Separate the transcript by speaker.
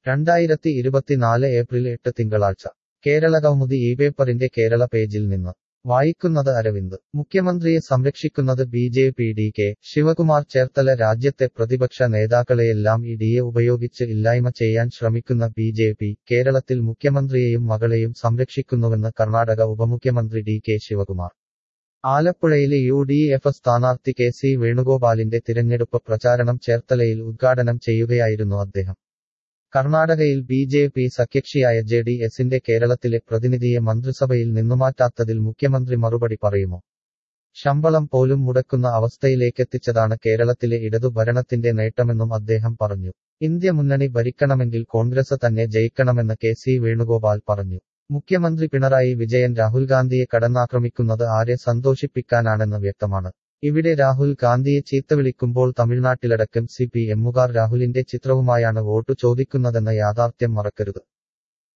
Speaker 1: രണ്ടായിരത്തി ഇരുപത്തിനാല് ഏപ്രിൽ എട്ട് തിങ്കളാഴ്ച കേരളകൗമുദി ഈ പേപ്പറിന്റെ കേരള പേജിൽ നിന്ന് വായിക്കുന്നത് അരവിന്ദ് മുഖ്യമന്ത്രിയെ സംരക്ഷിക്കുന്നത് B J P D K Shivakumar Cherthala രാജ്യത്തെ പ്രതിപക്ഷ നേതാക്കളെയെല്ലാം ഇഡിയെ ഉപയോഗിച്ച് ഇല്ലായ്മ ചെയ്യാൻ ശ്രമിക്കുന്ന ബി ജെ പി കേരളത്തിൽ മുഖ്യമന്ത്രിയെയും മകളെയും സംരക്ഷിക്കുന്നുവെന്ന് കർണാടക ഉപമുഖ്യമന്ത്രി ഡി കെ ശിവകുമാർ ആലപ്പുഴയിലെ യു ഡി എഫ് സ്ഥാനാർത്ഥി കെ സി വേണുഗോപാലിന്റെ തിരഞ്ഞെടുപ്പ് പ്രചാരണം ചേർത്തലയിൽ ഉദ്ഘാടനം ചെയ്യുകയായിരുന്നു അദ്ദേഹം കർണാടകയിൽ ബി ജെ പി സഖ്യകക്ഷിയായ ജെ ഡി എസിന്റെ കേരളത്തിലെ പ്രതിനിധിയെ മന്ത്രിസഭയിൽ നിന്നുമാറ്റാത്തതിൽ മുഖ്യമന്ത്രി മറുപടി പറയുമോ ശമ്പളം പോലും മുടക്കുന്ന അവസ്ഥയിലേക്കെത്തിച്ചതാണ് കേരളത്തിലെ ഇടതു ഭരണത്തിന്റെ നേട്ടമെന്നും അദ്ദേഹം പറഞ്ഞു ഇന്ത്യ മുന്നണി ഭരിക്കണമെങ്കിൽ കോൺഗ്രസ് തന്നെ ജയിക്കണമെന്ന് കെ സി വേണുഗോപാൽ പറഞ്ഞു മുഖ്യമന്ത്രി പിണറായി വിജയൻ രാഹുൽ ഗാന്ധിയെ കടന്നാക്രമിക്കുന്നത് ആരെ സന്തോഷിപ്പിക്കാനാണെന്ന് വ്യക്തമാണ് ഇവിടെ രാഹുൽ ഗാന്ധിയെ ചീത്തവിളിക്കുമ്പോൾ തമിഴ്നാട്ടിലടക്കം സി പി എമ്മുകാർ രാഹുലിന്റെ ചിത്രവുമായാണ് വോട്ടു ചോദിക്കുന്നതെന്ന യാഥാർത്ഥ്യം മറക്കരുത്